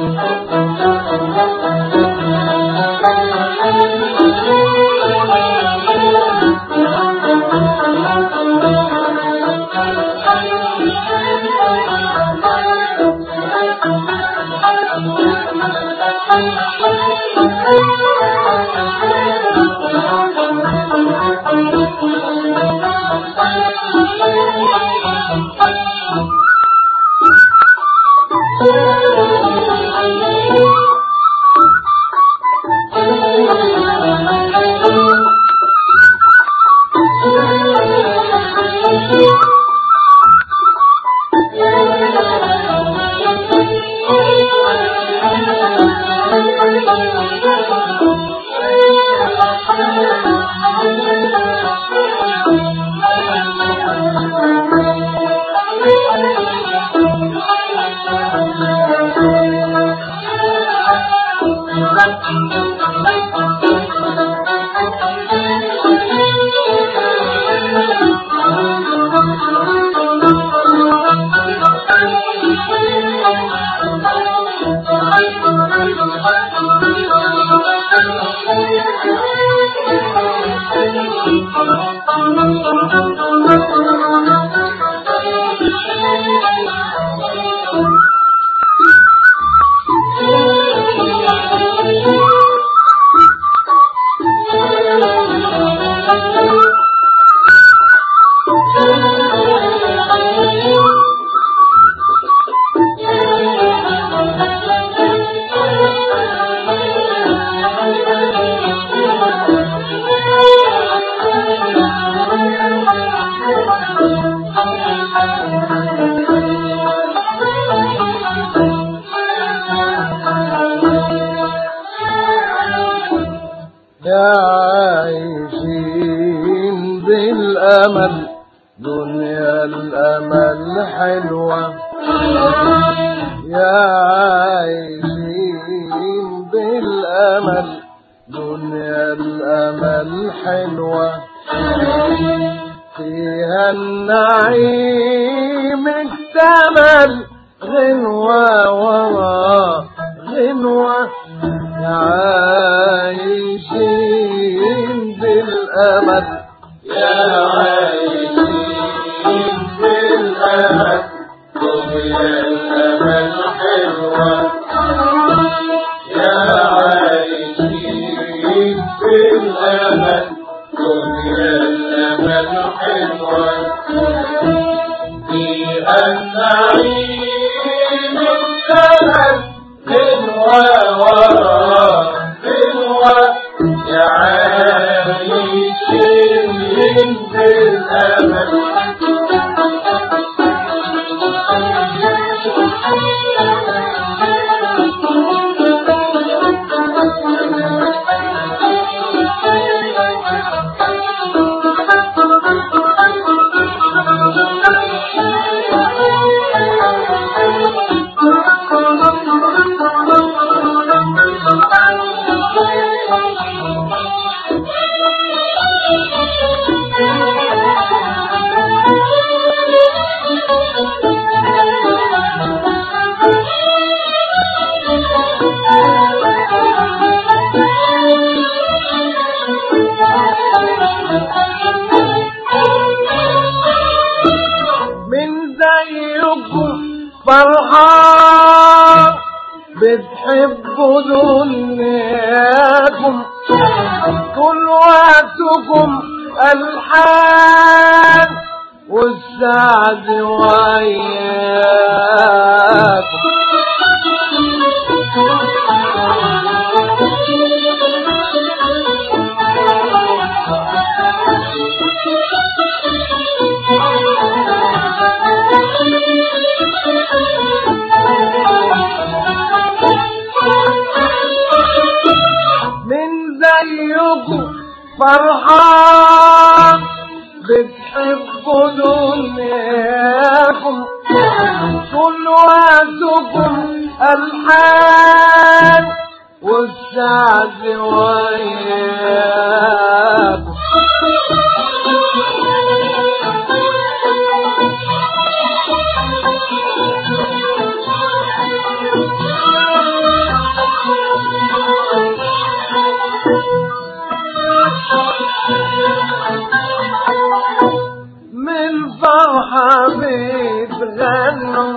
يا عايشين بالأمل دنيا الأمل حلوة يا عايشين بالأمل دنيا الأمل حلوة فيها النعيم اكتمل غنوة ورا غنوة عايشين بالأمل يا عايشين بالأمل دنيا الأمل حلوة يا عايشين بالأمل دنيا الأمل حلوة فيها النعيم الثمن غنوة ورا غنوة يا عايشين بالأمل من زيكم فرحان بتحبوا دنياكم كل وقتكم الحان والسعد وياكم من زيكم فرحان بتحبوا دنياكم كل وقتكم الحان والسعد وياكم بيتغنوا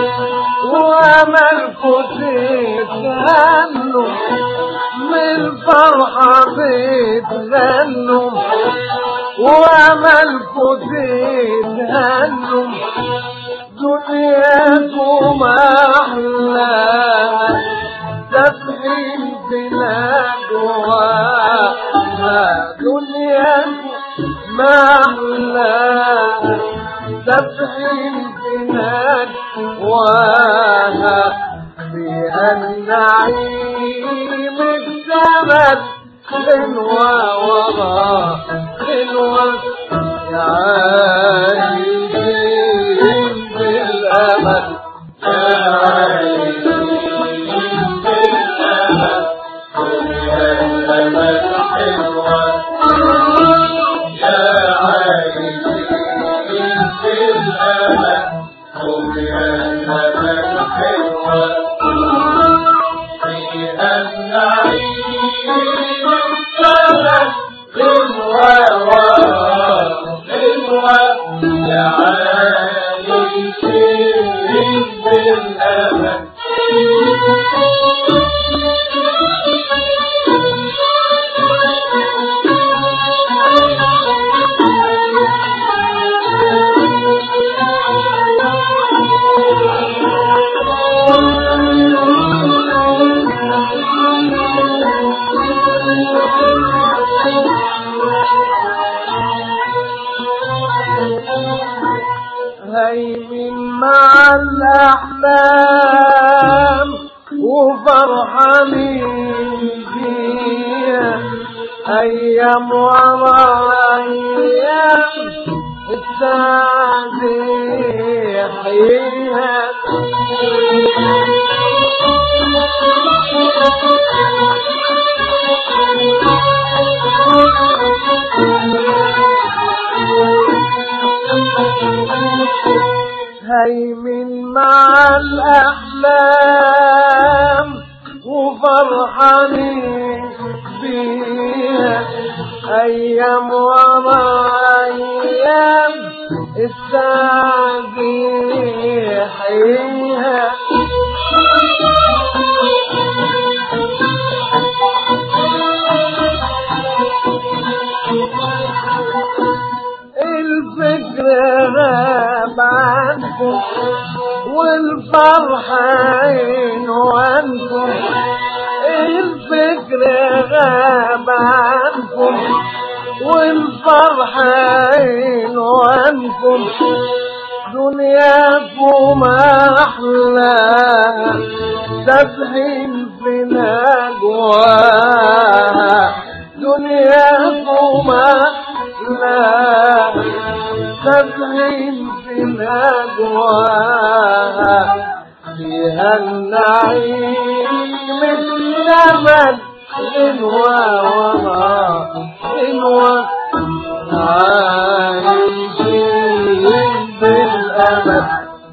وعملكوا تتهنوا من الفرحة بيتغنوا وعملكوا تتهنوا دنياكم أحلى تفحي البلاد وما دنياكم ما أحلى تفحي البلاد وها فيها النعيم الزمن خلوة وراء خلوة يا عايشين بالأمل هيمن مع الأحلام وفرحانين بيها أيام ورا أيام السعد يحييها هيمن مع الأحلام وفرحانين بيها أيام ورا أيام السعد يحييها الفكر غاب عنكم والفرح عنوانكم الفكر غاب عنكم والفرح عنوانكم دنياكم أحلى تبحين في نجواها دنياكم أحلى تبحين في نجواها فيها النعيم الزمن غنوة وراء غنوة عايشين بالأمل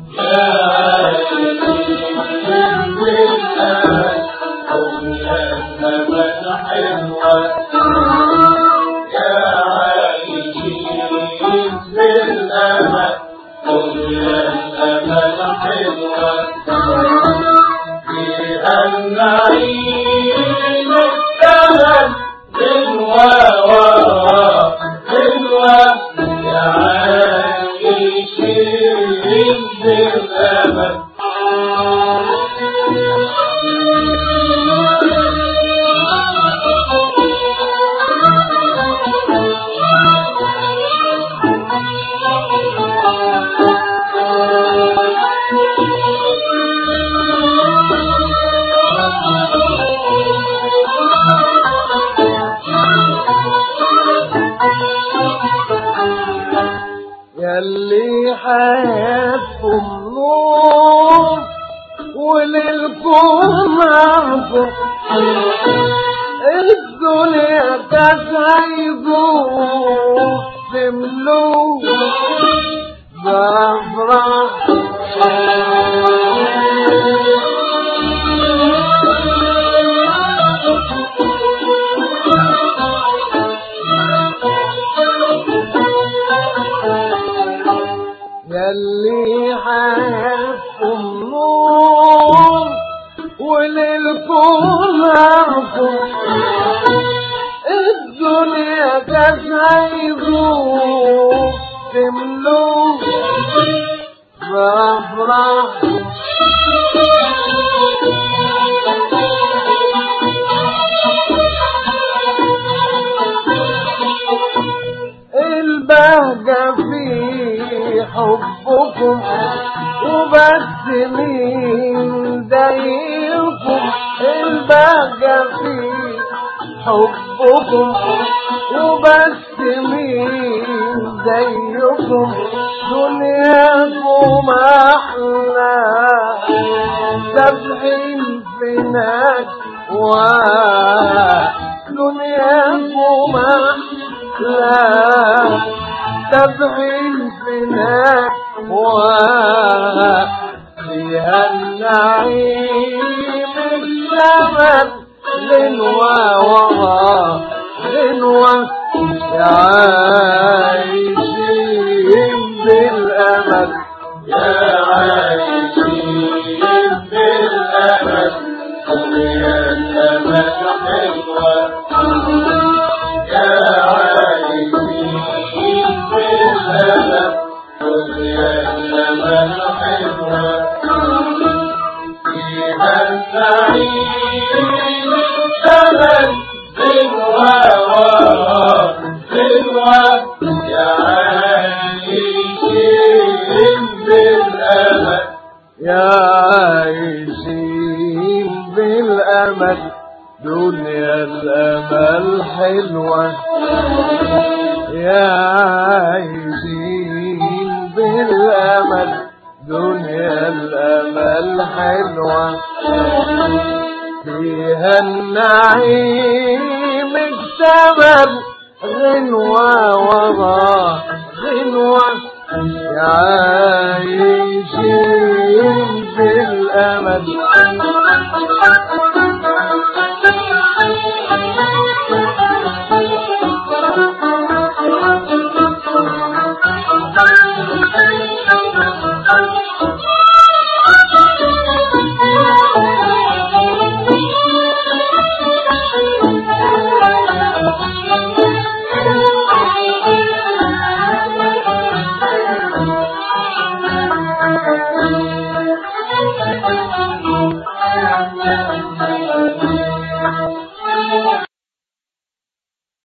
يلي حياتكم نور وللكم عرض الدنيا كانت هيدور تملوه بأفراح يلي حياتكم وللكون عرفوا الدنيا كانت هيدوب تملوه بأفراح البهجة في حبكم وبس مين ضايقكم البهجة في حبكم وبس مين زيكم دنياكم أحلى سبحين في ناس دنياكم أحلى سبحين في ناس فيها النعيم الثمن غنوة ورا غنوة عايشين بالأمل يا عايشين بالأمل دنيا الأمل حلوة يا عايشين بالأمل دنيا الأمل حلوة فيها النعيم الثمن غنوة ورا غنوة يا عايشين بالأمل يا عايشين بالأمل دنيا الأمل حلوة يا عايشين بالأمل دنيا الأمل حلوة فيها النعيم اكتمل غنوة ورا غنوة يا عايشين بالأمل